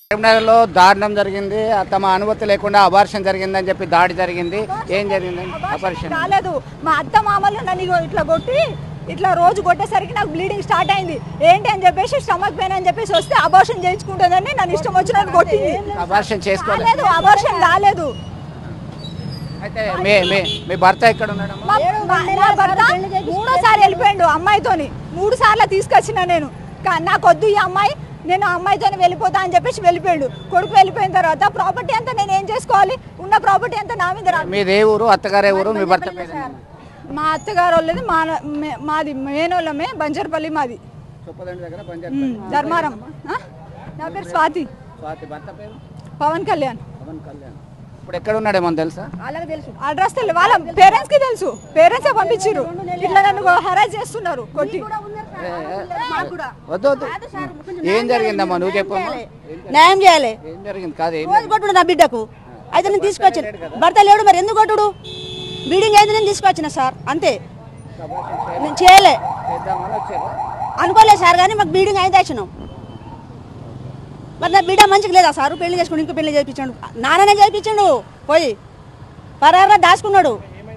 కరీంనగర్లో దారుణం జరిగింది తమ అనుమతి లేకుండా అబార్షన్ జరిగిందని చెప్పి దాడి జరిగింది ఏం జరిగింది అబార్షన్ కాలేదు మా అత్త మామలు నన్ను ఇగో ఇట్లా కొట్టి ఇట్లా రోజు కొట్టేసరికి నాకు బ్లీడింగ్ స్టార్ట్ అయింది ఏంటి అని చెప్పేసి స్టమక్ పెయిన్ అని చెప్పేసి వస్తే అబార్షన్ చేయించుకుంటుందని నన్ను ఇష్టం వచ్చినట్టు కొట్టింది అబార్షన్ చేసుకోలేదు కాలేదు అబార్షన్ కాలేదు అయితే మీ మీ మీ భర్త ఎక్కడ ఉన్నాడమ్మా మా- మా- నా భర్త మూడోసారి వెళ్ళిపోయిండు అమ్మాయితోని మూడు సార్లు తీసుకొచ్చిన నేను కా- నాకు వద్దు ఈ అమ్మాయి నేను ఆ అమ్మాయితోని వెళ్ళిపోతా అని చెప్పేసి వెళ్ళిపోయాడు కొడుకు వెళ్ళిపోయిన తర్వాత ప్రాపర్టీ అంతా నేను ఏం చేసుకోవాలి ఉన్న ప్రాపర్టీ అంతా నా మీద రా- మీది ఏ ఊరు అత్తగారే ఊరు మీ భర్త పేరు మా అత్తగారు వాళ్ళది మా మే- మాది మేనోళ్ళమే బంజర్పల్లి మాది చొప్పదండి దగ్గర ఉమ్, ధర్మారం ఆ? నా పేరు స్వాతి స్వాతి భర్త పేరు పవన్ కళ్యాణ్ పవన్ కళ్యాణ్ ఇప్పుడు ఎక్కడ ఉన్నాడేమో తెలుసా అడ్రస్ తెలియదు వాళ్ళ పేరెంట్స్ కి తెలుసు పేరెంట్స్ పంపించారు ఇట్లా నన్ను హెరాస్ చేస్తున్నారు కొట్టి వద్దు వద్దు ఏం జరిగిందమ్మా నువ్వు చెప్పమ్మా న్యాయం చేయాలి ఏం జరిగింది కాదు ఏం రోజు కొట్టుడు నా బిడ్డకు అయితే నేను తీసుకొచ్చిన భర్త లేడు మరి ఎందుకు కొట్టుడు బీడింగ్ అయితే నేను తీసుకొచ్చిన సార్ అంతే నేను చేయలే చేద్దామని వచ్చారు అనుకోలేదు సార్ కానీ మాకు బీడింగ్ అయితే వచ్చినాం మరి నా బిడ్డ మంచిగా లేదా సారు పెళ్లి చేసుకుని ఇంకో పెళ్లి చేయించాడు నాన్ననే చేయించాడు పోయి పరారా దాచుకున్నాడు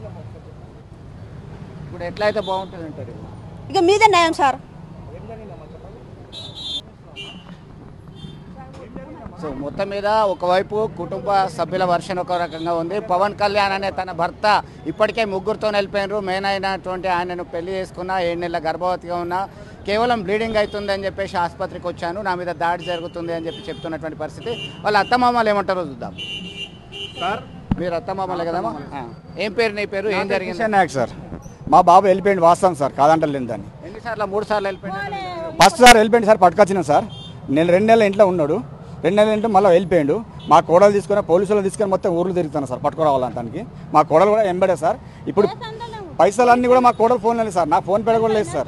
ఇప్పుడు ఎట్లా అయితే బాగుంటుంది అంటారు ఇక మీదే న్యాయం సార్ సో మొత్తం మీద ఒకవైపు కుటుంబ సభ్యుల వర్షన్ ఒక రకంగా ఉంది పవన్ కళ్యాణ్ అనే తన భర్త ఇప్పటికే ముగ్గురుతో వెళ్ళిపోయినారు మెయిన్ అయినటువంటి ఆయనను పెళ్లి చేసుకున్న ఏడు నెలల గర్భవతిగా ఉన్నా కేవలం బ్లీడింగ్ అవుతుంది అని చెప్పేసి ఆసుపత్రికి వచ్చాను నా మీద దాడి జరుగుతుంది అని చెప్పి చెప్తున్నటువంటి పరిస్థితి వాళ్ళ అత్తమామలు ఏమంటారో చూద్దాం సార్ మీరు అత్తమామలే కదమ్మా ఆ. ఏం పేరు నీ పేరు ఏం జరిగింది కిషన్ నాయక్ సార్ మా బాబు వెళ్ళిపోయింది వాస్తవం సార్ కాదంటలేదు దాన్ని ఎన్నిసార్లు మూడు సార్లు వెళ్ళిపోయినా ఫస్ట్ సార్ వెళ్ళిపోయింది సార్ పట్టుకొచ్చినాం సార్ నేను రెండు నెలల ఇంట్లో ఉన్నాడు రెండు నెలల ఇంట్లో మళ్ళీ వెళ్ళిపోయాడు మా కోడలు తీసుకొని పోలీసులు తీసుకొని మొత్తం ఊర్లు తిరుగుతాను సార్ పట్టుకురావాలని దానికి మా కోడలు కూడా ఎంబడే సార్ ఇప్పుడు పైసలన్నీ కూడా మా కోడలు ఫోన్లోనే సార్ నా ఫోన్ పే కూడా లేదు సార్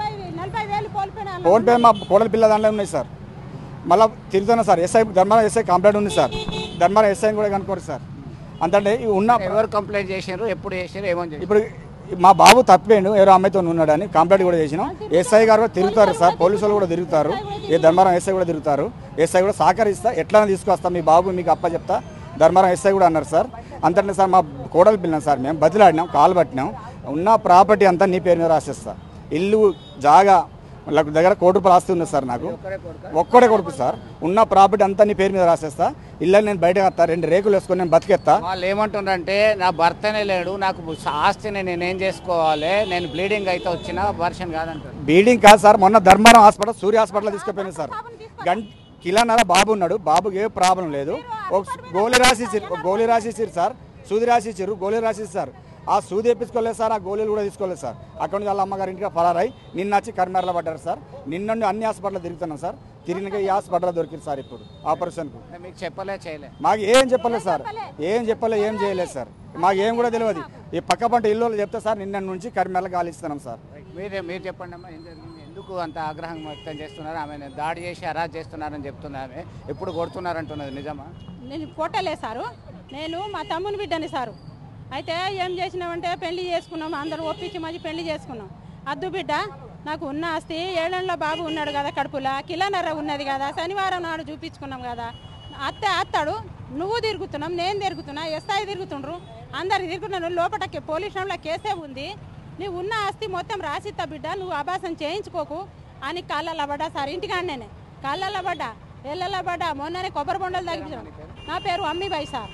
ఫోన్ పే మా కోడల పిల్ల దాంట్లో ఉన్నాయి సార్ మళ్ళీ తిరుగుతున్నా sir SI Dharmaram SI complaint ఉంది సార్ ధర్మారం ఎస్ఐని కూడా కనుక్కోరు సార్ అంతంటే ఈ ఉన్న ఎవరు కంప్లైంట్ చేసారు ఎప్పుడు చేసారు ఏమని చేశారు ఇప్పుడు మా బాబు తప్పిపోయిండు ఎవరో అమ్మాయితో ఉన్నాడని కంప్లైంట్ కూడా చేసినాం ఎస్ఐ గారు కూడా తిరుగుతారు సార్ పోలీసులు కూడా తిరుగుతారు ఏ ధర్మారం ఎస్ఐ కూడా తిరుగుతారు ఎస్ఐ కూడా సహకరిస్తా ఎట్లా తీసుకొస్తా మీ బాబు మీకు అప్ప చెప్తా ధర్మారం ఎస్ఐ కూడా అన్నారు సార్ అంతటే సార్ మా కోడలు పిల్లం సార్ మేము బదిలాడినాం కాలు పట్టినాం ఉన్న ప్రాపర్టీ అంతా నీ పేరు మీద రాసేస్తా ఇల్లు జాగా నాకు దగ్గర కోటి రూపాయలు ఆస్తి ఉంది సార్ నాకు ఒక్కడే కొడుకు సార్ ఉన్న ప్రాపర్టీ అంతా నీ పేరు మీద రాసేస్తా ఇల్లు నేను బయటకు వస్తా రెండు రేకులు వేసుకొని నేను బతికేస్తా వాళ్ళు ఏమంటున్నారంటే నా భర్తనే లేడు నాకు ఆస్తిని నేనేం చేసుకోవాలి నేను బ్లీడింగ్ అయితే వచ్చిన వర్షన్ కాదంటారు బీడింగ్ కాదు సార్ మొన్న ధర్మారం హాస్పిటల్ సూర్య హాస్పిటల్ తీసుకుపోయింది సార్ గంట కిలోన్నర బాబు ఉన్నాడు బాబుకి ఏ ప్రాబ్లం లేదు ఒక గోళీ రాసి ఇచ్చిర్రు, ఒక గోళీ రాసి ఇచ్చిర్రు సార్ సూది రాసి ఇచ్చారు గోళీ రాసి ఇస్తారు ఆ సూది తెప్పించుకోలేదు సార్ ఆ గోళీలు కూడా తీసుకోలేదు సార్ అక్కడ నుంచి వాళ్ళ అమ్మగారి ఇంటికి ఫరారై నిన్న వచ్చి కర్మేరలో పడ్డారు సార్ నిన్న నుండి అన్ని హాస్పిటల్ తిరుగుతున్నాం సార్ తిరిగినాక ఈ హాస్పిటల్ దొరికింది సార్ ఇప్పుడు ఆపరేషన్కు అంటే మీకు చెప్పలే చేయలే మాకు ఏం చెప్పలేదు సార్ ఏం చెప్పలేదు ఏం చేయలేదు సార్ మాకు ఏం కూడా తెలియదు ఈ పక్క పంట ఇల్లు వాళ్ళు చెప్తే సార్ నిన్న నుంచి కర్మేరలో గాలిస్తున్నాం సార్ మీరే మీరు చెప్పండి అమ్మా ఏం జరిగింది ఎందుకు అంత ఆగ్రహం వ్యక్తం చేస్తున్నారు ఆమె దాడి చేసి అరాజ్ చేస్తున్నారని చెప్తుంది ఆమె ఎప్పుడు కొడుతున్నారంటున్నది నిజమా నేను కొట్టలే సారు నేను మా తమ్ముని బిడ్డని సారు అయితే ఏం చేసినామంటే పెళ్లి చేసుకున్నాం అందరూ ఒప్పించి మంచి పెళ్లి చేసుకున్నాం అద్దు బిడ్డ నాకు ఉన్న ఆస్తి ఏళ్ళలో బాబు ఉన్నాడు కదా కడుపులా కిలోన్నర ఉన్నది కదా శనివారం నాడు చూపించుకున్నాం కదా అత్త అత్తాడు నువ్వు తిరుగుతున్నాం నేను తిరుగుతున్నా ఎస్ఐ తిరుగుతుండ్రు అందరు తిరుగుతున్నాను లోపల పోలీస్ స్టేషన్లో కేసే ఉంది నువ్వు ఉన్న ఆస్తి మొత్తం రాసిత్తా బిడ్డ నువ్వు అభాసం చేయించుకోకు అని కాళ్ళల్లో పడ్డా సార్ ఇంటికాడనే కాళ్ళల్లో పడ్డా ఎల్లల్లో పడ్డా మొన్ననే కొబ్బరి బొండలు తగ్గించాను నా పేరు అమ్మిబాయి సార్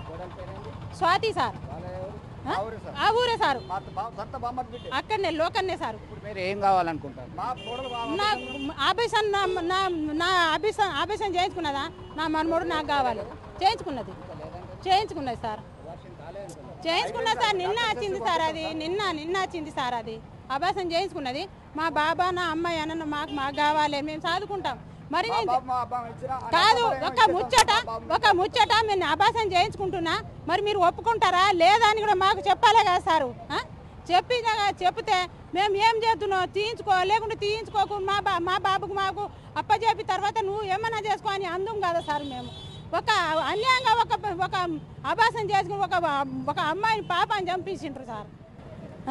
స్వాతి సార్ ఆ? ఆ ఊరే సారు అక్కడనే లోకన్నే సారు ఇప్పుడు మీరు ఏం కావాలనుకుంటారు నా ఆపరేషన్ నా నా నా ఆపరేషన్ ఆపరేషన్ చేయించుకున్నదా నా మనమోడు నాకు కావాలి చేయించుకున్నది చేయించుకున్నది సార్ చేయించుకున్నా సార్ నిన్న వచ్చింది సార్ అది నిన్న నిన్న వచ్చింది సార్ అది అభాసం చేయించుకున్నది మా బాబా నా అమ్మాయి అన్న మాకు మాకు కావాలి మేము చదువుకుంటాం మరి నేను కాదు ఒక ముచ్చట ఒక ముచ్చట నేను అభాసం చేయించుకుంటున్నా మరి మీరు ఒప్పుకుంటారా లేదా అని కూడా మాకు చెప్పాలే కదా సారు ఆ? చెప్పినా కదా చెప్తే మేము ఏం చేస్తున్నావు తీయించుకో లేకుంటే తీయించుకోకు మా బా మా బాబుకు మాకు అప్పచెప్పి తర్వాత నువ్వు ఏమన్నా చేసుకో అని అందం కదా సార్ మేము ఒక అన్యాయంగా ఒక ఒక అభాసం చేసుకుని ఒక ఒక అమ్మాయిని పాపని చంపించిండ్రు సార్ ఆ.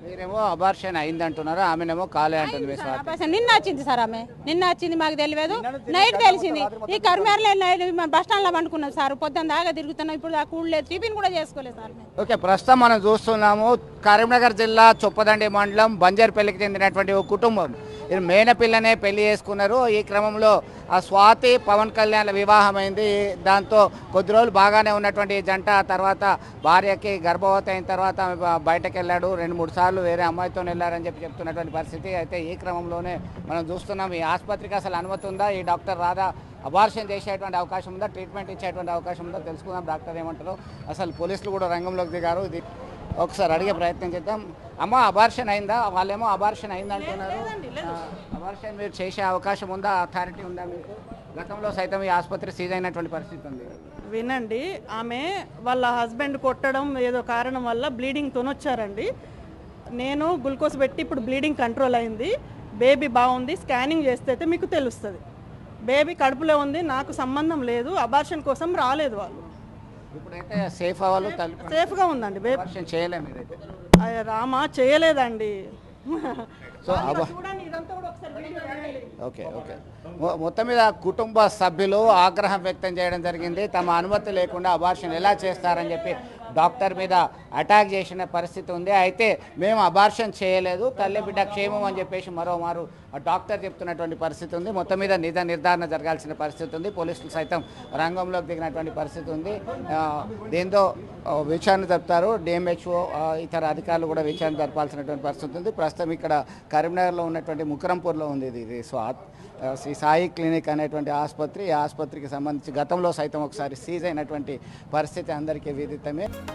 మీరేమో అబార్షన్ అయింది అంటున్నారు ఆమెనేమో కాలే అంటుంది మీ స్వాతి ఆపరేషన్ నిన్న వచ్చింది సార్ ఆమె నిన్న వచ్చింది మాకు తెలియదు నైట్ తెలిసింది ఈ కర్మేరలో నైట్ బస్ స్టాండ్ లో పండుకున్నాం సార్ పొద్దున్న దాకా తిరుగుతున్నాం ఇప్పుడు దాకా కూడలేదు టిఫిన్ కూడా చేసుకోలేదు సార్ మేము ఓకే ప్రస్తుతం మనం చూస్తున్నాము కరీంనగర్ జిల్లా చొప్పదండి మండలం బంజర్పల్లికి చెందినటువంటి ఒక కుటుంబం ఇది మేనపిల్లనే పెళ్లి చేసుకున్నారు ఈ క్రమంలో ఆ స్వాతి పవన్ కళ్యాణ్ వివాహం అయింది దాంతో కొద్ది రోజులు బాగానే ఉన్నటువంటి ఈ జంట ఆ తర్వాత భార్యకి గర్భవతి అయిన తర్వాత ఆమె బ- బయటకు వెళ్ళాడు రెండు మూడు సార్లు వేరే అమ్మాయితో వెళ్ళారని చెప్పి చెప్తున్నటువంటి పరిస్థితి అయితే ఈ క్రమంలోనే మనం చూస్తున్నాం ఈ ఆసుపత్రికి అసలు అనుమతి ఉందా ఈ డాక్టర్ రాధా అబార్షన్ చేసేటువంటి అవకాశం ఉందా ట్రీట్మెంట్ ఇచ్చేటువంటి అవకాశం ఉందా తెలుసుకుందాం డాక్టర్ ఏమంటారు అసలు పోలీసులు కూడా రంగంలోకి దిగారు ఇది ఒకసారి అడిగే ప్రయత్నం చేద్దాం అమ్మ అబార్షన్ అయిందా వాళ్ళేమో అబార్షన్ అయింది అంటున్నారు అబార్షన్ మీరు చేసే అవకాశం ఉందా అథారిటీ ఉందా మీకు గతంలో సైతం ఈ ఆసుపత్రి సీజ్ అయినటువంటి పరిస్థితి ఉంది వినండి ఆమె వాళ్ళ హస్బెండ్ కొట్టడం ఏదో కారణం వల్ల బ్లీడింగ్తో వచ్చారండి నేను గ్లూకోజ్ పెట్టి ఇప్పుడు బ్లీడింగ్ కంట్రోల్ అయింది బేబీ బాగుంది స్కానింగ్ చేస్తే అయితే మీకు తెలుస్తుంది బేబీ కడుపులో ఉంది నాకు సంబంధం లేదు అబార్షన్ కోసం రాలేదు వాళ్ళు ఇప్పుడైతే సేఫ్ అవ్వాలి తల్లి సేఫ్గా ఉందండి బేబీ అబార్షన్ చేయలేము మీరైతే అయ్య రామా చేయలేదండి సో అబా చూడండి ఇదంతా కూడా ఒకసారి వీడియో తీయండి. ఓకే ఓకే మొ- మొత్తం మీద కుటుంబ సభ్యులు ఆగ్రహం వ్యక్తం చేయడం జరిగింది తమ అనుమతి లేకుండా అబార్షన్ ఎలా చేస్తారని చెప్పి డాక్టర్ మీద అటాక్ చేసిన పరిస్థితి ఉంది అయితే మేము అబార్షన్ చేయలేదు తల్లి బిడ్డ క్షేమం అని చెప్పేసి మరోమారు ఆ డాక్టర్ చెప్తున్నటువంటి పరిస్థితి ఉంది మొత్తం మీద నిజ నిర్ధారణ జరగాల్సిన పరిస్థితి ఉంది పోలీసులు సైతం రంగంలోకి దిగినటువంటి పరిస్థితి ఉంది ఆ, దీంతో ఆ, విచారణ జరుపుతారు డిఎంహెచ్ఓ ఇతర అధికారులు కూడా విచారణ జరపాల్సినటువంటి పరిస్థితి ఉంది ప్రస్తుతం ఇక్కడ కరీంనగర్లో ఉన్నటువంటి ముకరంపూర్లో ఉంది ఇది ఇది స్వాత్ ఆ, శ్రీ సాయి క్లినిక్ అనేటువంటి ఆసుపత్రి ఈ ఆసుపత్రికి సంబంధించి గతంలో సైతం ఒకసారి సీజ్ అయినటువంటి పరిస్థితి అందరికీ విదితమే